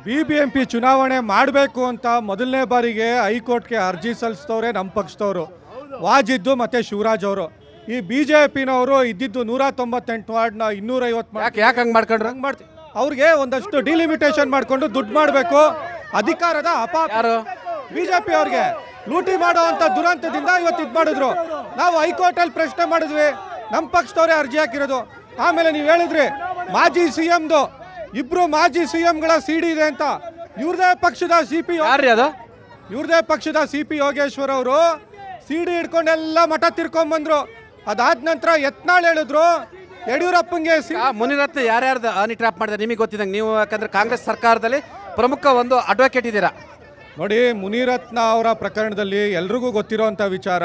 B B M P ಚುನಾವಣೆ ಮಾಡಬೇಕು ಅಂತ ಮೊದಲನೇ ಬಾರಿಗೆ ಹೈಕೋರ್ಟ್ಗೆ ಅರ್ಜಿ ಸಲ್ಲಿಸಿದವ್ರೆ ನಮ್ಮ ಪಕ್ಷದವರು ವಾಜಿದ್ದು ಮತ್ತು ಶಿವರಾಜ್ ಅವರು ಈ ಬಿ ಜೆ ಪಿನವರು ಇದ್ದಿದ್ದು ನೂರ ತೊಂಬತ್ತೆಂಟು ವಾರ್ಡ್ನ ಇನ್ನೂರೈವತ್ತು ಯಾಕೆ ಯಾಕೆ ಹಂಗೆ ಮಾಡ್ಕೊಂಡ್ರು ಹಂಗೆ ಮಾಡ್ತೀವಿ ಅವ್ರಿಗೆ ಒಂದಷ್ಟು ಡಿಲಿಮಿಟೇಷನ್ ಮಾಡಿಕೊಂಡು ದುಡ್ಡು ಮಾಡಬೇಕು ಅಧಿಕಾರದ ಅಪಾಪ ಯಾರು ಬಿಜೆಪಿ ಅವ್ರಿಗೆ ಲೂಟಿ ಮಾಡೋ ಅಂತ ದುರಂತದಿಂದ ಇವತ್ತು ಇದು ಮಾಡಿದ್ರು ನಾವು ಹೈಕೋರ್ಟಲ್ಲಿ ಪ್ರಶ್ನೆ ಮಾಡಿದ್ವಿ ನಮ್ಮ ಪಕ್ಷದವರೇ ಅರ್ಜಿ ಹಾಕಿರೋದು ಆಮೇಲೆ ನೀವು ಹೇಳಿದ್ರಿ ಮಾಜಿ ಸಿ ಎಮ್ದು ಇಬ್ರು ಮಾಜಿ ಸಿ ಎಂಗಳ ಸಿ ಡಿ ಇದೆ ಅಂತ ಇವ್ರದೇ ಪಕ್ಷದ ಸಿ ಪಿ ಯಾರ್ರಿ ಅದು ಇವ್ರದೇ ಪಕ್ಷದ ಸಿ ಪಿ ಯೋಗೇಶ್ವರ್ ಅವರು ಸಿ ಡಿ ಹಿಡ್ಕೊಂಡೆಲ್ಲ ಮಠ ತಿರ್ಕೊಂಬಂದ್ರು ಅದಾದ ನಂತರ ಯತ್ನಾಳ್ ಹೇಳಿದ್ರು ಯಡಿಯೂರಪ್ಪಂಗೆ ಸಿ ಆ ಮುನಿರತ್ನ ಯಾರ್ಯಾರ್ದು ಹನಿ ಟ್ರ್ಯಾಪ್ ಮಾಡಿದ್ರೆ ನಿಮಗೆ ಗೊತ್ತಿದ್ದಂಗೆ ನೀವು ಯಾಕಂದ್ರೆ ಕಾಂಗ್ರೆಸ್ ಸರ್ಕಾರದಲ್ಲಿ ಪ್ರಮುಖ ಒಂದು ಅಡ್ವೊಕೇಟ್ ಇದ್ದೀರಾ ನೋಡಿ ಮುನಿರತ್ನ ಅವರ ಪ್ರಕರಣದಲ್ಲಿ ಎಲ್ರಿಗೂ ಗೊತ್ತಿರೋಂಥ ವಿಚಾರ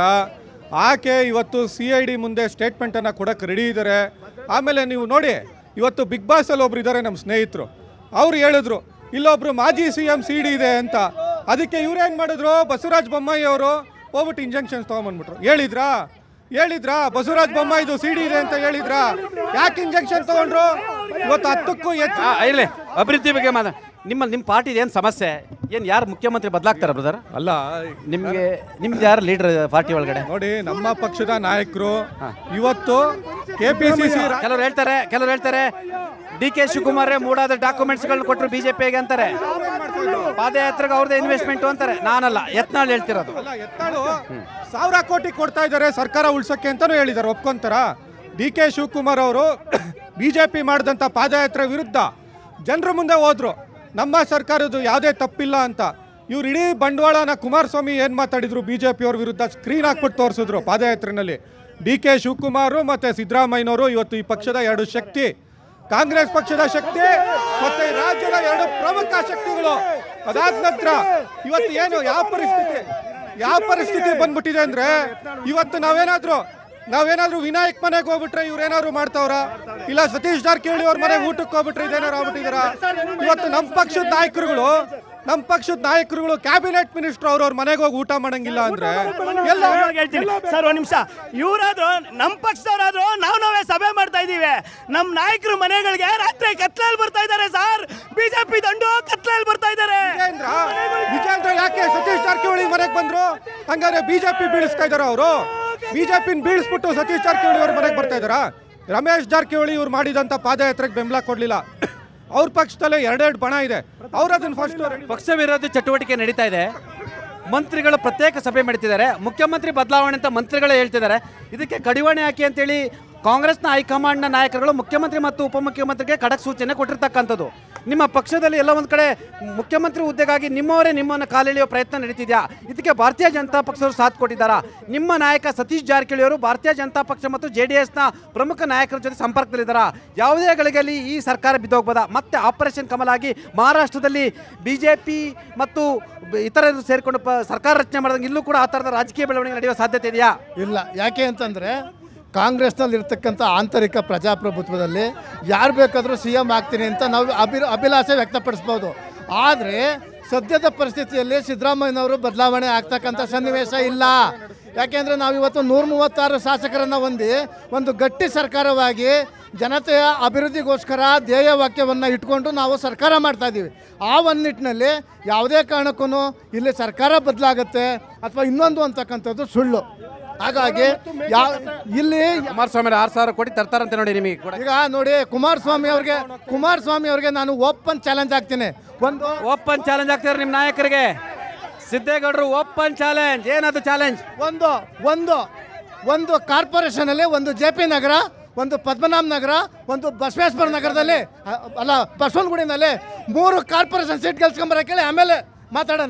ಆಕೆ ಇವತ್ತು ಸಿ ಐ ಡಿ ಮುಂದೆ ಸ್ಟೇಟ್ಮೆಂಟನ್ನು ಕೊಡಕ್ಕೆ ರೆಡಿ ಇದ್ದಾರೆ ಆಮೇಲೆ ನೀವು ನೋಡಿ ಇವತ್ತು ಬಿಗ್ ಬಾಸಲ್ಲಿ ಒಬ್ರು ಇದ್ದಾರೆ ನಮ್ಮ ಸ್ನೇಹಿತರು ಅವ್ರು ಹೇಳಿದ್ರು ಇಲ್ಲೊಬ್ರು ಮಾಜಿ ಸಿ ಎಂ ಸಿ ಡಿ ಇದೆ ಅಂತ ಅದಕ್ಕೆ ಇವ್ರೇನು ಮಾಡಿದ್ರು ಬಸವರಾಜ ಬೊಮ್ಮಾಯಿ ಅವರು ಹೋಗ್ಬಿಟ್ಟು ಇಂಜೆಕ್ಷನ್ಸ್ ತೊಗೊಂಬಂದ್ಬಿಟ್ರು ಹೇಳಿದ್ರಾ ಹೇಳಿದ್ರಾ ಬಸವರಾಜ ಬೊಮ್ಮಾಯಿದು ಸಿ ಡಿ ಇದೆ ಅಂತ ಹೇಳಿದ್ರಾ ಯಾಕೆ ಇಂಜೆಕ್ಷನ್ ತಗೊಂಡ್ರು ಇವತ್ತು ಹತ್ತಕ್ಕೂ ಹೆಚ್ಚು ಆ, ಇಲ್ಲಿ ಅಭಿವೃದ್ಧಿ ಬಗ್ಗೆ ಮಾತ ನಿಮ್ಮ ನಿಮ್ಮ ಪಾರ್ಟಿದು ಏನು ಸಮಸ್ಯೆ ಏನು ಯಾರು ಮುಖ್ಯಮಂತ್ರಿ ಬದಲಾಗ್ತಾರೆ ಬ್ರದರ್ ಅಲ್ಲ ನಿಮಗೆ ನಿಮ್ದು ಯಾರು ಲೀಡರ್ ಪಾರ್ಟಿ ಒಳಗಡೆ ನೋಡಿ ನಮ್ಮ ಪಕ್ಷದ ನಾಯಕರು ಇವತ್ತು ಕೆಪಿಸಿಸಿ ಕೆಲವ್ರು ಹೇಳ್ತಾರೆ ಕೆಲವ್ರು ಹೇಳ್ತಾರೆ ಡಿ ಕೆ ಶಿವಕುಮಾರ್ ಮೂಡಾದ ಡಾಕ್ಯುಮೆಂಟ್ಸ್ಗಳನ್ನ ಕೊಟ್ಟರು ಬಿಜೆಪಿಗೆ ಅಂತಾರೆ ಪಾದಯಾತ್ರೆಗೆ ಅವ್ರದ್ದು ಇನ್ವೆಸ್ಟ್ಮೆಂಟ್ ಅಂತಾರೆ ನಾನಲ್ಲ ಯತ್ನಾಳ್ ಹೇಳ್ತಿರೋದು ಅಲ್ಲ ಎತ್ತಾಳು ಸಾವಿರ ಕೋಟಿ ಕೊಡ್ತಾ ಇದ್ದಾರೆ ಸರ್ಕಾರ ಉಳ್ಸಕ್ಕೆ ಅಂತಾನು ಹೇಳಿದ್ದಾರೆ ಒಪ್ಕೊಂತಾರ ಡಿ ಕೆ ಶಿವಕುಮಾರ್ ಅವರು ಬಿಜೆಪಿ ಮಾಡಿದಂಥ ಪಾದಯಾತ್ರೆ ವಿರುದ್ಧ ಜನರ ಮುಂದೆ ಹೋದ್ರು ನಮ್ಮ ಸರ್ಕಾರದ್ದು ಯಾವುದೇ ತಪ್ಪಿಲ್ಲ ಅಂತ ಇವ್ರು ಇಡೀ ಬಂಡವಾಳನ ಕುಮಾರಸ್ವಾಮಿ ಏನು ಮಾತಾಡಿದ್ರು ಬಿ ಜೆ ಪಿಯವ್ರ ವಿರುದ್ಧ ಸ್ಕ್ರೀನ್ ಹಾಕ್ಬಿಟ್ಟು ತೋರಿಸಿದ್ರು ಪಾದಯಾತ್ರೆನಲ್ಲಿ ಡಿ ಕೆ ಶಿವಕುಮಾರ್ ಮತ್ತು ಸಿದ್ದರಾಮಯ್ಯನವರು ಇವತ್ತು ಈ ಪಕ್ಷದ ಎರಡು ಶಕ್ತಿ ಕಾಂಗ್ರೆಸ್ ಪಕ್ಷದ ಶಕ್ತಿ ಮತ್ತೆ ಈ ರಾಜ್ಯದ ಎರಡು ಪ್ರಮುಖ ಶಕ್ತಿಗಳು ಅದಾದ ನಂತರ ಇವತ್ತು ಏನು ಯಾವ ಪರಿಸ್ಥಿತಿ ಯಾವ ಪರಿಸ್ಥಿತಿ ಬಂದ್ಬಿಟ್ಟಿದೆ ಅಂದ್ರೆ ಇವತ್ತು ನಾವೇನಾದ್ರೂ ನಾವೇನಾದ್ರೂ ವಿನಾಯಕ್ ಮನೆಗೆ ಹೋಗ್ಬಿಟ್ರೆ ಇವ್ರೇನಾದ್ರು ಮಾಡ್ತಾವ್ರ ಇಲ್ಲ ಸತೀಶ್ ಜಾರಕಿಹೊಳಿ ಅವ್ರ ಮನೆಗೆ ಊಟಕ್ಕೆ ಹೋಗ್ಬಿಟ್ರೆ ಇದೇನಾರು ಆಗ್ಬಿಟ್ಟಿದಾರ ಇವತ್ತು ನಮ್ಮ ಪಕ್ಷದ ನಾಯಕರುಗಳು ನಮ್ಮ ಪಕ್ಷದ ನಾಯಕರುಗಳು ಕ್ಯಾಬಿನೆಟ್ ಮಿನಿಸ್ಟರ್ ಅವ್ರವ್ರ ಮನೆಗೆ ಹೋಗಿ ಊಟ ಮಾಡಂಗಿಲ್ಲ ಅಂದ್ರೆ ಎಲ್ಲ ಇವಾಗ ಹೇಳ್ತೀನಿ ಸರ್ ಒಂದ್ ನಿಮಿಷ ಇವರಾದ್ರು ನಮ್ಮ ಪಕ್ಷದವರಾದ್ರು ನಾವು ನಾವೇ ಸಭೆ ಮಾಡ್ತಾ ಇದೀವಿ ನಮ್ಮ ನಾಯಕರು ಮನೆಗಳಿಗೆ ರಾತ್ರಿ ಕತ್ಲಲ್ಲಿ ಬರ್ತಾ ಇದ್ದಾರೆ ಸರ್ ಬಿಜೆಪಿ ದಂಡು ಕತ್ಲಲ್ಲಿ ಬರ್ತಾ ಇದ್ದಾರೆ ವಿಜೇಂದ್ರ ವಿಜೇಂದ್ರ ಯಾಕೆ ಸತೀಶ್ ಜಾರಕಿಹೊಳಿ ಮನೆಗೆ ಬಂದ್ರು ಹಂಗಾದ್ರೆ ಬಿಜೆಪಿ ಬೀಳಿಸ್ತಾ ಇದಾರ ಅವರು ಬಿಜೆಪಿನ ಬೀಳಿಸ್ಬಿಟ್ಟು ಸತೀಶ್ ಜಾರಕಿಹೊಳಿ ಅವ್ರ ಮನೆಗೆ ಬರ್ತಾ ಇದಾರ ರಮೇಶ್ ಜಾರಕಿಹೊಳಿ ಇವ್ರು ಮಾಡಿದಂತ ಪಾದಯಾತ್ರೆಗೆ ಬೆಂಬಲ ಕೊಡ್ಲಿಲ್ಲ ಅವ್ರ ಪಕ್ಷದಲ್ಲೇ ಎರಡೆರಡು ಬಣ ಇದೆ ಅವ್ರು ಅದನ್ನ ಫಸ್ಟ್ ಪಕ್ಷ ವಿರೋಧಿ ಚಟುವಟಿಕೆ ನಡೀತಾ ಇದೆ ಮಂತ್ರಿಗಳು ಪ್ರತ್ಯೇಕ ಸಭೆ ಮಾಡ್ತಿದ್ದಾರೆ ಮುಖ್ಯಮಂತ್ರಿ ಬದಲಾವಣೆ ಅಂತ ಮಂತ್ರಿಗಳೇ ಹೇಳ್ತಿದ್ದಾರೆ ಇದಕ್ಕೆ ಕಡಿವಾಣ ಹಾಕಿ ಅಂತೇಳಿ ಕಾಂಗ್ರೆಸ್ನ ಹೈಕಮಾಂಡ್ನ ನಾಯಕರುಗಳು ಮುಖ್ಯಮಂತ್ರಿ ಮತ್ತು ಉಪಮುಖ್ಯಮಂತ್ರಿಗೆ ಖಡಕ್ ಸೂಚನೆ ಕೊಟ್ಟಿರ್ತಕ್ಕಂಥದ್ದು ನಿಮ್ಮ ಪಕ್ಷದಲ್ಲಿ ಎಲ್ಲ ಒಂದು ಕಡೆ ಮುಖ್ಯಮಂತ್ರಿ ಹುದ್ದೆಗಾಗಿ ನಿಮ್ಮವರೇ ನಿಮ್ಮನ್ನು ಕಾಲೆಳೆಯುವ ಪ್ರಯತ್ನ ನಡೀತಿದೆಯಾ ಇದಕ್ಕೆ ಭಾರತೀಯ ಜನತಾ ಪಕ್ಷದವರು ಸಾಥ್ ಕೊಟ್ಟಿದ್ದಾರಾ ನಿಮ್ಮ ನಾಯಕ ಸತೀಶ್ ಜಾರಕಿಹೊಳಿ ಅವರು ಭಾರತೀಯ ಜನತಾ ಪಕ್ಷ ಮತ್ತು ಜೆ ಡಿ ಎಸ್ನ ಪ್ರಮುಖ ನಾಯಕರ ಜೊತೆ ಸಂಪರ್ಕದಲ್ಲಿದ್ದಾರಾ ಯಾವುದೇ ಗಳಿಗೆಯಲ್ಲಿ ಈ ಸರ್ಕಾರ ಬಿದ್ದೋಗ್ಬೋದಾ ಮತ್ತೆ ಆಪರೇಷನ್ ಕಮಲ್ ಆಗಿ ಮಹಾರಾಷ್ಟ್ರದಲ್ಲಿ ಬಿ ಜೆ ಪಿ ಮತ್ತು ಬ- ಇತರರು ಸೇರಿಕೊಂಡು ಪ ಸರ್ಕಾರ ರಚನೆ ಮಾಡಿದಂಗೆ ಇಲ್ಲೂ ಕೂಡ ಆ ಥರದ ರಾಜಕೀಯ ಬೆಳವಣಿಗೆ ನಡೆಯುವ ಸಾಧ್ಯತೆ ಇದೆಯಾ ಇಲ್ಲ ಯಾಕೆ ಅಂತಂದರೆ ಕಾಂಗ್ರೆಸ್ನಲ್ಲಿ ಇರ್ತಕ್ಕಂಥ ಆಂತರಿಕ ಪ್ರಜಾಪ್ರಭುತ್ವದಲ್ಲಿ ಯಾರು ಬೇಕಾದರೂ ಸಿ ಎಮ್ ಆಗ್ತೀನಿ ಅಂತ ನಾವು ಅಭಿ ಅಭಿಲಾಷೆ ವ್ಯಕ್ತಪಡಿಸ್ಬೋದು ಆದರೆ ಸದ್ಯದ ಪರಿಸ್ಥಿತಿಯಲ್ಲಿ ಸಿದ್ದರಾಮಯ್ಯನವರು ಬದಲಾವಣೆ ಆಗ್ತಕ್ಕಂಥ ಸನ್ನಿವೇಶ ಇಲ್ಲ ಯಾಕೆಂದರೆ ನಾವು ಇವತ್ತು ನೂರ ಮೂವತ್ತಾರು ಶಾಸಕರನ್ನು ಹೊಂದಿ ಒಂದು ಗಟ್ಟಿ ಸರ್ಕಾರವಾಗಿ ಜನತೆಯ ಅಭಿವೃದ್ಧಿಗೋಸ್ಕರ ಧ್ಯೇಯ ವಾಕ್ಯವನ್ನು ಇಟ್ಕೊಂಡು ನಾವು ಸರ್ಕಾರ ಮಾಡ್ತಾ ಇದ್ದೀವಿ ಆ ಒಂದು ನಿಟ್ಟಿನಲ್ಲಿ ಯಾವುದೇ ಕಾರಣಕ್ಕೂ ಇಲ್ಲಿ ಸರ್ಕಾರ ಬದಲಾಗುತ್ತೆ ಅಥವಾ ಇನ್ನೊಂದು ಅಂತಕ್ಕಂಥದ್ದು ಸುಳ್ಳು ಹಾಗಾಗಿ ಯಾವ ಇಲ್ಲಿ ಕುಮಾರಸ್ವಾಮಿ ಆರು ಸಾವಿರ ಕೋಟಿ ತರ್ತಾರಂತೆ ನೋಡಿ ನಿಮಗೆ ಕೂಡ ಈಗ ನೋಡಿ ಕುಮಾರಸ್ವಾಮಿ ಅವ್ರಿಗೆ ಕುಮಾರಸ್ವಾಮಿ ಅವ್ರಿಗೆ ನಾನು ಓಪನ್ ಚಾಲೆಂಜ್ ಆಗ್ತೀನಿ ಒಂದು ಓಪನ್ ಚಾಲೆಂಜ್ ಆಗ್ತಾರೆ ನಿಮ್ಮ ನಾಯಕರಿಗೆ ಸಿದ್ದೇಗೌಡರು ಓಪನ್ ಚಾಲೆಂಜ್ ಏನದು ಚಾಲೆಂಜ್ ಒಂದು ಒಂದು ಒಂದು ಕಾರ್ಪೊರೇಷನಲ್ಲಿ ಒಂದು ಜೆ ಪಿ ನಗರ ಒಂದು ಪದ್ಮನಾಭ ನಗರ ಒಂದು ಬಸವೇಶ್ವರ ನಗರದಲ್ಲಿ ಅ- ಅಲ್ಲ ಬಸವನಗುಡಿನಲ್ಲಿ ಮೂರು ಕಾರ್ಪೊರೇಷನ್ ಸೀಟ್ ಗೆಲ್ಸ್ಕೊಂಬರಕ್ಕೆ ಆಮೇಲೆ ಮಾತಾಡೋಣ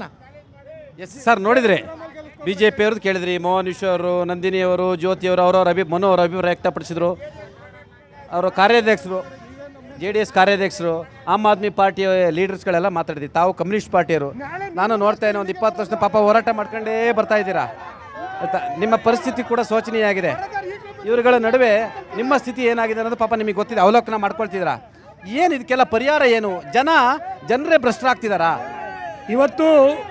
ಎಸ್ ಸರ್ ನೋಡಿದ್ರಿ ಬಿ ಜೆ ಪಿ ಅವ್ರದ್ದು ಕೇಳಿದ್ರಿ ಮೋಹನ್ ವಿಶ್ವ ಅವರು ನಂದಿನಿ ಅವರು ಜ್ಯೋತಿ ಅವರು ಅವರವ್ರ ಅಭಿ ಮನು ಅವರ ಅಭಿಪ್ರಾಯ ವ್ಯಕ್ತಪಡಿಸಿದ್ರು ಅವರು ಕಾರ್ಯಾಧ್ಯಕ್ಷರು ಜೆ ಡಿ ಎಸ್ ಕಾರ್ಯಾಧ್ಯಕ್ಷರು ಆಮ್ ಆದ್ಮಿ ಪಾರ್ಟಿಯ ಲೀಡರ್ಸ್ಗಳೆಲ್ಲ ಮಾತಾಡಿದ್ವಿ ತಾವು ಕಮ್ಯುನಿಸ್ಟ್ ಪಾರ್ಟಿಯವರು ನಾನು ನೋಡ್ತಾ ಇದ್ದೀನಿ ಒಂದು ಇಪ್ಪತ್ತು ವರ್ಷದ ಪಾಪ ಹೋರಾಟ ಮಾಡ್ಕೊಂಡೇ ಬರ್ತಾ ಇದ್ದೀರಾ ಆಯ್ತಾ ನಿಮ್ಮ ಪರಿಸ್ಥಿತಿ ಕೂಡ ಶೋಚನೀಯ ಇವರುಗಳ ನಡುವೆ ನಿಮ್ಮ ಸ್ಥಿತಿ ಏನಾಗಿದೆ ಅನ್ನೋದು ಪಾಪ ನಿಮಗೆ ಗೊತ್ತಿದೆ ಅವಲೋಕನ ಮಾಡ್ಕೊಳ್ತಿದ್ದೀರಾ ಏನು ಇದಕ್ಕೆಲ್ಲ ಪರಿಹಾರ ಏನು ಜನ ಜನರೇ ಭ್ರಷ್ಟರಾಗ್ತಿದ್ದಾರಾ ಇವತ್ತು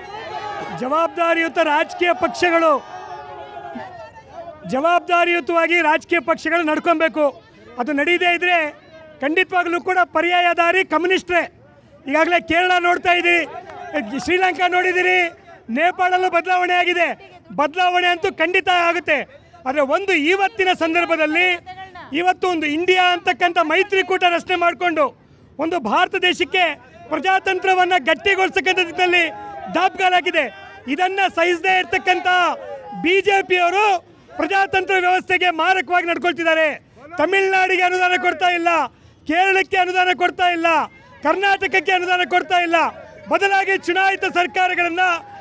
ಜವಾಬ್ದಾರಿಯುತ ರಾಜಕೀಯ ಪಕ್ಷಗಳು ಜವಾಬ್ದಾರಿಯುತವಾಗಿ ರಾಜಕೀಯ ಪಕ್ಷಗಳು ನಡ್ಕೊಬೇಕು ಅದು ನಡೀದೇ ಇದ್ರೆ ಖಂಡಿತವಾಗ್ಲೂ ಕೂಡ ಪರ್ಯಾಯ ದಾರಿ ಕಮ್ಯುನಿಸ್ಟ್ರೇ ಈಗಾಗಲೇ ಕೇರಳ ನೋಡ್ತಾ ಇದ್ದೀರಿ ಶ್ರೀಲಂಕಾ ನೋಡಿದ್ದೀರಿ ನೇಪಾಳಲ್ಲೂ ಬದಲಾವಣೆ ಆಗಿದೆ ಬದಲಾವಣೆ ಅಂತೂ ಖಂಡಿತ ಆಗುತ್ತೆ ಆದರೆ ಒಂದು ಇವತ್ತಿನ ಸಂದರ್ಭದಲ್ಲಿ ಇವತ್ತು ಒಂದು ಇಂಡಿಯಾ ಅಂತಕ್ಕಂಥ ಮೈತ್ರಿಕೂಟ ರಚನೆ ಮಾಡಿಕೊಂಡು ಒಂದು ಭಾರತ ದೇಶಕ್ಕೆ ಪ್ರಜಾತಂತ್ರವನ್ನು ಗಟ್ಟಿಗೊಳಿಸತಕ್ಕಂಥ ದಿಕ್ಕಿನಲ್ಲಿ ದಾಬ್ಗಾಲಾಗಿದೆ ಇದನ್ನ ಸಹಿಸದೇ ಇರ್ತಕ್ಕಂಥ ಬಿಜೆಪಿಯವರು ಪ್ರಜಾತಂತ್ರ ವ್ಯವಸ್ಥೆಗೆ ಮಾರಕವಾಗಿ ನಡ್ಕೊಳ್ತಿದ್ದಾರೆ ತಮಿಳುನಾಡಿಗೆ ಅನುದಾನ ಕೊಡ್ತಾ ಇಲ್ಲ ಕೇರಳಕ್ಕೆ ಅನುದಾನ ಕೊಡ್ತಾ ಇಲ್ಲ ಕರ್ನಾಟಕಕ್ಕೆ ಅನುದಾನ ಕೊಡ್ತಾ ಇಲ್ಲ ಬದಲಾಗಿ ಚುನಾಯಿತ ಸರ್ಕಾರಗಳನ್ನ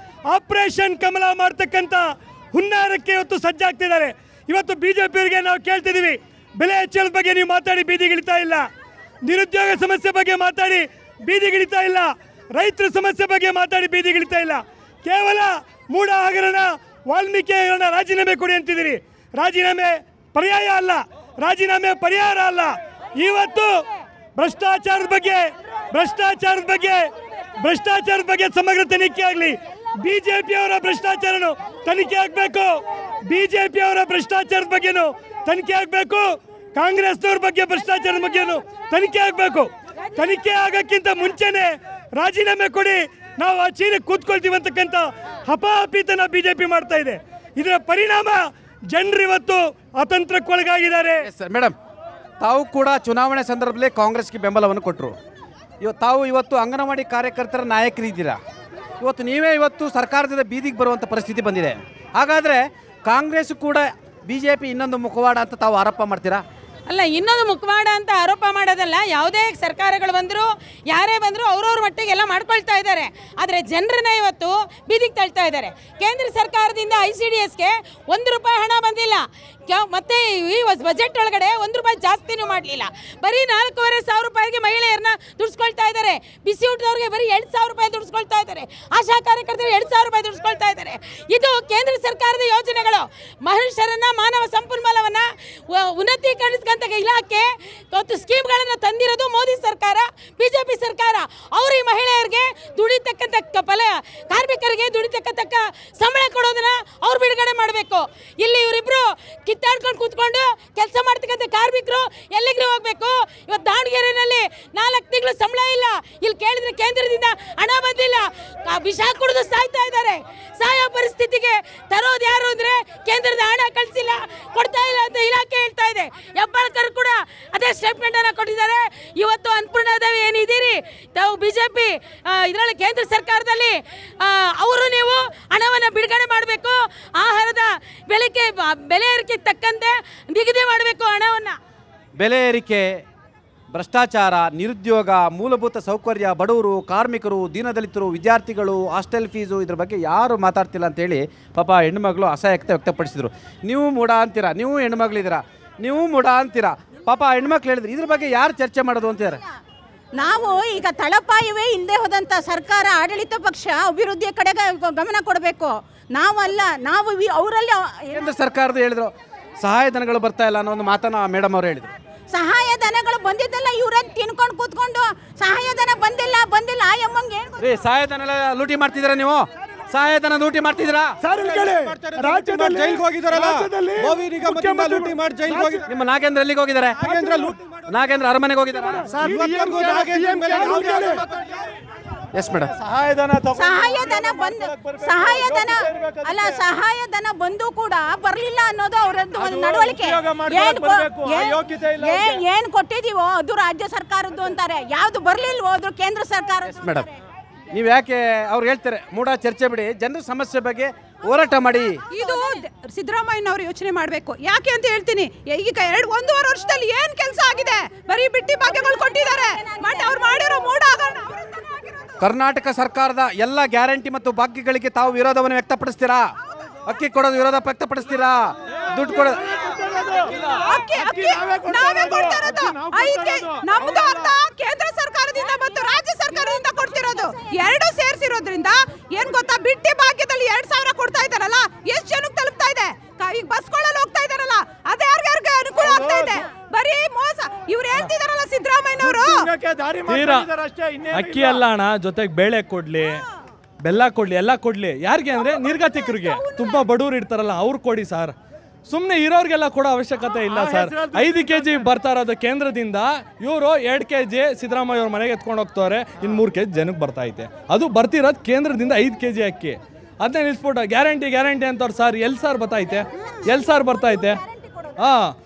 ಆಪರೇಷನ್ ಕಮಲ ಮಾಡ್ತಕ್ಕಂಥ ಹುನ್ನಾರಕ್ಕೆ ಇವತ್ತು ಸಜ್ಜಾಗ್ತಿದ್ದಾರೆ ಇವತ್ತು ಬಿಜೆಪಿಯವರಿಗೆ ನಾವು ಕೇಳ್ತಿದ್ದೀವಿ ಬೆಲೆ ಹೆಚ್ಚಳದ ಬಗ್ಗೆ ನೀವು ಮಾತಾಡಿ ಬೀದಿಗಿಳಿತಾ ಇಲ್ಲ ನಿರುದ್ಯೋಗ ಸಮಸ್ಯೆ ಬಗ್ಗೆ ಮಾತಾಡಿ ಬೀದಿಗಿಳಿತಾ ಇಲ್ಲ ರೈತರ ಸಮಸ್ಯೆ ಬಗ್ಗೆ ಮಾತಾಡಿ ಬೀದಿಗಿಳಿತಾ ಇಲ್ಲ ಕೇವಲ ಮೂಢ ಹಗರಣ ವಾಲ್ಮೀಕಿ ಹಗರಣ ರಾಜೀನಾಮೆ ಕೊಡಿ ಅಂತಿದ್ದೀರಿ ರಾಜೀನಾಮೆ ಪರ್ಯಾಯ ಅಲ್ಲ ರಾಜೀನಾಮೆ ಪರಿಹಾರ ಅಲ್ಲ ಇವತ್ತು ಭ್ರಷ್ಟಾಚಾರದ ಬಗ್ಗೆ ಭ್ರಷ್ಟಾಚಾರದ ಬಗ್ಗೆ ಭ್ರಷ್ಟಾಚಾರದ ಬಗ್ಗೆ ಸಮಗ್ರ ತನಿಖೆ ಆಗಲಿ ಬಿಜೆಪಿಯವರ ಭ್ರಷ್ಟಾಚಾರನು ತನಿಖೆ ಆಗಬೇಕು ಬಿಜೆಪಿಯವರ ಭ್ರಷ್ಟಾಚಾರದ ಬಗ್ಗೆನು ತನಿಖೆ ಆಗಬೇಕು ಕಾಂಗ್ರೆಸ್ನವ್ರ ಬಗ್ಗೆ ಭ್ರಷ್ಟಾಚಾರದ ಬಗ್ಗೆನು ತನಿಖೆ ಆಗಬೇಕು ತನಿಖೆ ಆಗಕ್ಕಿಂತ ಮುಂಚೆನೆ ರಾಜೀನಾಮೆ ಕೊಡಿ ನಾವು ಆ ಚೀಲ ಕೂತ್ಕೊಳ್ತೀವಿ ಅಂತಕ್ಕಂಥ ಹಪಾಹಪಿತನ ಬಿಜೆಪಿ ಮಾಡ್ತಾ ಇದೆ ಇದರ ಪರಿಣಾಮ ಜನರು ಇವತ್ತು ಅತಂತ್ರಕ್ಕೊಳಗಾಗಿದ್ದಾರೆ ಸರ್ ಮೇಡಮ್ ತಾವು ಕೂಡ ಚುನಾವಣೆ ಸಂದರ್ಭದಲ್ಲಿ ಕಾಂಗ್ರೆಸ್ಗೆ ಬೆಂಬಲವನ್ನು ಕೊಟ್ಟರು ಇವತ್ತು ತಾವು ಇವತ್ತು ಅಂಗನವಾಡಿ ಕಾರ್ಯಕರ್ತರ ನಾಯಕರಿದ್ದೀರಾ ಇವತ್ತು ನೀವೇ ಇವತ್ತು ಸರ್ಕಾರದಿಂದ ಬೀದಿಗೆ ಬರುವಂಥ ಪರಿಸ್ಥಿತಿ ಬಂದಿದೆ ಹಾಗಾದರೆ ಕಾಂಗ್ರೆಸ್ ಕೂಡ ಬಿ ಜೆ ಪಿ ಇನ್ನೊಂದು ಮುಖವಾಡ ಅಂತ ತಾವು ಆರೋಪ ಮಾಡ್ತೀರಾ ಅಲ್ಲ ಇನ್ನೊಂದು ಮುಖವಾಡ ಅಂತ ಆರೋಪ ಮಾಡೋದಲ್ಲ ಯಾವುದೇ ಸರ್ಕಾರಗಳು ಬಂದರೂ ಯಾರೇ ಬಂದರೂ ಅವ್ರವ್ರ ಮಟ್ಟಿಗೆ ಎಲ್ಲ ಮಾಡ್ಕೊಳ್ತಾ ಇದ್ದಾರೆ ಆದರೆ ಜನರನ್ನ ಇವತ್ತು ಬೀದಿಗೆ ತಳ್ತಾ ಇದ್ದಾರೆ ಕೇಂದ್ರ ಸರ್ಕಾರದಿಂದ ಐ ಸಿ ಡಿ ಎಸ್ಗೆ ಒಂದು ರೂಪಾಯಿ ಹಣ ಬಂದಿಲ್ಲ ಕ್ಯಾ- ಮತ್ತೆ ಈ ಬಜೆಟ್ ಒಳಗಡೆ ಒಂದು ರೂಪಾಯಿ ಜಾಸ್ತಿನೂ ಮಾಡಲಿಲ್ಲ ಬರೀ ನಾಲ್ಕೂವರೆ ಸಾವಿರ ರೂಪಾಯಿಗೆ ಮಹಿಳೆಯರನ್ನ ದುಡಿಸ್ಕೊಳ್ತಾ ಇದ್ದಾರೆ ಬಿಸಿ ಊಟದವ್ರಿಗೆ ಬರೀ ಎರಡು ಸಾವಿರ ರೂಪಾಯಿ ದುಡಿಸ್ಕೊಳ್ತಾ ಇದ್ದಾರೆ ಆಶಾ ಕಾರ್ಯಕರ್ತರು ಎರಡು ಸಾವಿರ ರೂಪಾಯಿ ದುಡಿಸ್ಕೊಳ್ತಾ ಇದ್ದಾರೆ ಇದು ಕೇಂದ್ರ ಸರ್ಕಾರದ ಯೋಜನೆಗಳು ಮನುಷ್ಯರನ್ನ ಮಾನವ ಸಂಪನ್ಮೂಲವನ್ನ ವ- ಉನ್ನತೀಕರಿಸ್ಕಂತ ಇಲಾಖೆ ಇವತ್ತು ಸ್ಕೀಮ್ಗಳನ್ನು ತಂದಿರೋದು ಮೋದಿ ಸರ್ಕಾರ ಬಿಜೆಪಿ ಸರ್ಕಾರ ಅವರು ಈ ಮಹಿಳೆಯರಿಗೆ ದುಡಿತಕ್ಕಂಥ ಕ- ಫಲ ಕಾರ್ಮಿಕರಿಗೆ ದುಡಿತಕ್ಕಂಥ ಕ- ಸಂಬಳ ಕೊಡೋದನ್ನ ಅವ್ರು ಬಿಡುಗಡೆ ಮಾಡಬೇಕು ಇಲ್ಲಿ ಇವರಿಬ್ರು ಕಿತ್ತಾಡ್ಕೊಂಡು ಕೂತ್ಕೊಂಡು ಕೆಲಸ ಮಾಡ್ತಕ್ಕಂಥ ಕಾರ್ಮಿಕರು ಎಲ್ಲಿಗ್ರಿ ಹೋಗ್ಬೇಕು ಇವತ್ತು ದಾವಣಗೆರೆಯಲ್ಲಿ ನಾಲ್ಕು ತಿಂಗಳು ಸಂಬಳ ಇಲ್ಲ ಇಲ್ಲಿ ಕೇಳಿದ್ರೆ ಕೇಂದ್ರದಿಂದ ಹಣ ಬಂದಿಲ್ಲ ಕ- ವಿಷ ಕುಡಿದು ಸಾಯ್ತಾ ಇದ್ದಾರೆ ಸಾಯೋ ಪರಿಸ್ಥಿತಿಗೆ ತರೋದು ಯಾರು ಅಂದ್ರೆ ಕೇಂದ್ರದ ಹಣ ಕಳಿಸಿಲ್ಲ ಕೊಡ್ತಾ ಇಲ್ಲ ಅಂತ ಇಲಾಖೆ ಹೇಳ್ತಾ ಇದೆ ಹೆಬ್ಬಾಳ್ಕರ್ ಕೂಡ ಅದೇ ಸ್ಟೇಟ್ಮೆಂಟ್ ಅನ್ನ ಕೊಟ್ಟಿದ್ದಾರೆ ಇವತ್ತು ಅನ್ನಪೂರ್ಣದೇವಿ ಏನಿದ್ದೀರಿ ತಾವು ಬಿಜೆಪಿ ಇದರಲ್ಲಿ ಕೇಂದ್ರ ಸರ್ಕಾರದಲ್ಲಿ ಆ, ಅವರು ನೀವು ಹಣವನ್ನು ಬಿಡುಗಡೆ ಮಾಡಬೇಕು ಆಹಾರದ ಬೆಲೆಗೆ ಬೆಲೆ ಏರಿಕೆ ತಕ್ಕಂತೆ ನಿಗದಿ ಮಾಡಬೇಕು ಹಣವನ್ನು ಬೆಲೆ ಏರಿಕೆ ಭ್ರಷ್ಟಾಚಾರ ನಿರುದ್ಯೋಗ ಮೂಲಭೂತ ಸೌಕರ್ಯ ಬಡವರು ಕಾರ್ಮಿಕರು ದೀನದಲಿತರು ವಿದ್ಯಾರ್ಥಿಗಳು ಹಾಸ್ಟೆಲ್ ಫೀಸು ಇದ್ರ ಬಗ್ಗೆ ಯಾರು ಮಾತಾಡ್ತಿಲ್ಲ ಅಂತೇಳಿ ಪಾಪ ಹೆಣ್ಮಗಳು ಅಸಹಾಯಕತೆ ವ್ಯಕ್ತಪಡಿಸಿದರು ನೀವು ಮೂಡ ಅಂತೀರಾ ನೀವು ಹೆಣ್ಮಗಳಿದ್ದೀರಾ ನೀವು ಮೂಡ ಅಂತೀರಾ ಪಾಪ ಹೆಣ್ಮಕ್ಳು ಹೇಳಿದ್ರು ಇದ್ರ ಬಗ್ಗೆ ಯಾರು ಚರ್ಚೆ ಮಾಡೋದು ಅಂತಿದ್ದಾರೆ ನಾವು ಈಗ ತಳಪಾಯವೇ ಹಿಂದೆ ಹೋದಂಥ ಸರ್ಕಾರ ಆಡಳಿತ ಪಕ್ಷ ಅಭಿವೃದ್ಧಿಯ ಕಡೆಗೆ ಗಮನ ಕೊಡಬೇಕು ನಾವಲ್ಲ ನಾವು ವಿ- ಅವರಲ್ಲಿ ಕೇಂದ್ರ ಸರ್ಕಾರದ ಹೇಳಿದ್ರು ಸಹಾಯಧನಗಳು ಬರ್ತಾ ಇಲ್ಲ ಅನ್ನೋ ಒಂದು ಮಾತನ್ನ ಮೇಡಮ್ ಅವರು ಹೇಳಿದ್ರು ಸಹಾಯಧನಗಳು ಬಂದಿದ್ದಲ್ಲ ಇವ್ರನ್ನ ತಿನ್ಕೊಂಡು ಕೂತ್ಕೊಂಡು ಸಹಾಯಧನ ಬಂದಿಲ್ಲ ಬಂದಿಲ್ಲ ಆ ಅಮ್ಮಂಗೆ ಏನು ರೀ ಸಹಾಯಧನ ಎಲ್ಲ ಲೂಟಿ ಮಾಡ್ತಿದ್ದೀರಾ ನೀವು ಸಹಾಯಧನ ಲೂಟಿ ಮಾಡ್ತಿದ್ದೀರಾ ಸರ್ ಇಲ್ಲಿ ಕೇಳಿ, ರಾಜ್ಯದಲ್ಲಿ ಜೈಲ್ಗೆ ಹೋಗಿದಾರಲ್ಲ ರಾಜ್ಯದಲ್ಲಿ ಬೋವಿ ನಿಗಮದಿಂದ ಮುಖ್ಯಮಂತ್ರಿ- ಲೂಟಿ ಮಾಡಿ ಜೈಲ್ಗೆ ಹೋಗಿ ನಿಮ್ಮ ನಾಗೇಂದ್ರ ಎಲ್ಲಿಗೆ ಹೋಗಿದ್ದಾರೆ ನಾಗೇಂದ್ರ ಲೂಟಿ ನಾಗೇಂದ್ರ ಅರಮನೆಗೆ ಹೋಗಿದ್ದಾರೆ ಇವತ್ತವರೆಗೂ ನಾಗೇಂದ್ರ ಮೇಲೆ ಯಾವುದೇ ಎಸ್ ಮೇಡಮ್ ಸಹಾಯಧನ ತಗೊಂಡು ಸಹಾಯಧನ ಬಂದ ಸಹಾಯಧನ ಅಲ್ಲ ಸಹಾಯಧನ ಬಂದು ಕೂಡ ಬರಲಿಲ್ಲ ಅನ್ನೋದು ಅವರದ್ದು ಒಂದು ನಡವಳಿಕೆ ಉದ್ಯೋಗ ಮಾಡ್ಕೊಳಕ್ ಏನ್ ಕೊ- ಬರ್ಬೇಕು, ಆ ಏನ್- ಯೋಗ್ಯತೆ ಇಲ್ಲ ಏನ್- ಏನ್ ಕೊಟ್ಟಿದೀವೋ ಅದು ರಾಜ್ಯ ಸರ್ಕಾರದ್ದು ಅಂತಾರೆ ಯಾವ್ದು ಬರ್ಲಿಲ್ವೋ ಅದು ಕೇಂದ್ರ ಸರ್ಕಾರ ಮೇಡಮ್ ನೀವು ಯಾಕೆ ಅವ್ರು ಹೇಳ್ತಾರೆ ಮೂಡ ಚರ್ಚೆ ಬಿಡಿ ಜನರ ಸಮಸ್ಯೆ ಬಗ್ಗೆ ಹೋರಾಟ ಮಾಡಿ ಇದು ಸಿದ್ದರಾಮಯ್ಯನವರು ಯೋಚನೆ ಮಾಡಬೇಕು ಯಾಕೆ ಅಂತ ಹೇಳ್ತೀನಿ ಈಗ ಎರಡು ಒಂದೂವರೆ ವರ್ಷದಲ್ಲಿ ಏನ್ ಕೆಲಸ ಆಗಿದೆ ಬರೀ ಬಿಟ್ಟಿ ಭಾಗ್ಯಗಳು ಕೊಟ್ಟಿದ್ದಾರೆ ಬಟ್ ಅವ್ರು ಮಾಡಿರೋ ಮೂಡ ಹಗರಣ ಅವ್ರಿಂದನೇ ಆಗಿರೋದು. ಕರ್ನಾಟಕ ಸರ್ಕಾರದ ಎಲ್ಲ ಗ್ಯಾರಂಟಿ ಮತ್ತು ಭಾಗ್ಯಗಳಿಗೆ ತಾವು ವಿರೋಧವನ್ನು ವ್ಯಕ್ತಪಡಿಸ್ತೀರಾ ಅಕ್ಕಿ ಕೊಡೋದು ವಿರೋಧ ವ್ಯಕ್ತಪಡಿಸ್ತೀರಾ ದುಡ್ಡು ಕೊಡೋದು ಅಕ್ಕಿ ಅಕ್ಕಿ ನಾವೇ ಕೊಡ್ತಾ ಇರೋದು ಐದು ನಮ್ದು ಅರ್ಧ ಕೇಂದ್ರ ಸರ್ಕಾರದಿಂದ ಮತ್ತು ರಾಜ್ಯ ಸರ್ಕಾರದಿಂದ ಕೊಡ್ತಿರೋದು ಎರಡು ಸೇರಿಸಿರೋದ್ರಿಂದ ಏನ್ ಗೊತ್ತಾ ಬಿಟ್ಟಿ ಭಾಗ್ಯದಲ್ಲಿ ಎರಡ್ ಸಾವಿರ ಕೊಡ್ತಾ ಇದಾರಲ್ಲ ಎಷ್ಟು ಜನಕ್ಕೆ ತಲುಪ್ತಾ ಇದೆ ಕ- ಈಗ ಬಸ್ಗಳಲ್ಲಿ ಹೋಗ್ತಾ ಇದಾರಲ್ಲ ಅದು ಯಾರ್ಯಾರಿಗೆ ಅನುಕೂಲ ಆಗ್ತಾ ಇದೆ ಬರೀ ಮೋಸ ಇವ್ರು ಹೇಳ್ತಿದಾರಲ್ಲ ಸಿದ್ದರಾಮಯ್ಯನವರು ತಿನ್ನಕ್ಕೆ ದಾರಿ ತೀರಾ ಮಾಡ್ಕೊಂಡಿದ್ದಾರೆ ಅಷ್ಟೇ ಇನ್ನೇನು ಅಕ್ಕಿ ಅಲ್ಲ ಅಣ್ಣ ಜೊತೆಗೆ ಬೇಳೆ ಕೊಡ್ಲಿ ಬೆಲ್ಲ ಕೊಡ್ಲಿ ಎಲ್ಲ ಕೊಡ್ಲಿ ಯಾರಿಗೆ ಅಂದ್ರೆ ನಿರ್ಗತಿಕರಿಗೆ ತುಂಬಾ ಬಡವ್ರು ಇರ್ತಾರಲ್ಲ ಅವ್ರು ಕೊಡಿ ಸರ್ ಸುಮ್ಮನೆ ಇರೋರಿಗೆಲ್ಲ ಕೊಡೋ ಅವಶ್ಯಕತೆ ಇಲ್ಲ ಸರ್ ಐದು ಕೆ ಜಿ ಬರ್ತಾ ಇರೋದು ಕೇಂದ್ರದಿಂದ ಇವರು ಎರಡು ಕೆ ಜಿ ಸಿದ್ದರಾಮಯ್ಯ ಅವ್ರ ಮನೆಗೆ ಎತ್ಕೊಂಡು ಹೋಗ್ತವ್ರೆ ಇನ್ನು ಮೂರು ಕೆ ಜಿ ಜನಕ್ಕೆ ಬರ್ತಾ ಐತೆ ಅದು ಬರ್ತಿರೋದು ಕೇಂದ್ರದಿಂದ ಐದು ಕೆ ಜಿ ಅಕ್ಕಿ ಅದನ್ನೇ ನಿಲ್ಸ್ಬಿಟ್ಟು ಗ್ಯಾರಂಟಿ ಗ್ಯಾರಂಟಿ ಅಂತವ್ರು ಸರ್ ಎಲ್ಲಿ ಸರ್ ಬರ್ತೈತೆ ಎಲ್ಲಿ ಸರ್ ಬರ್ತೈತೆ ಹಾಂ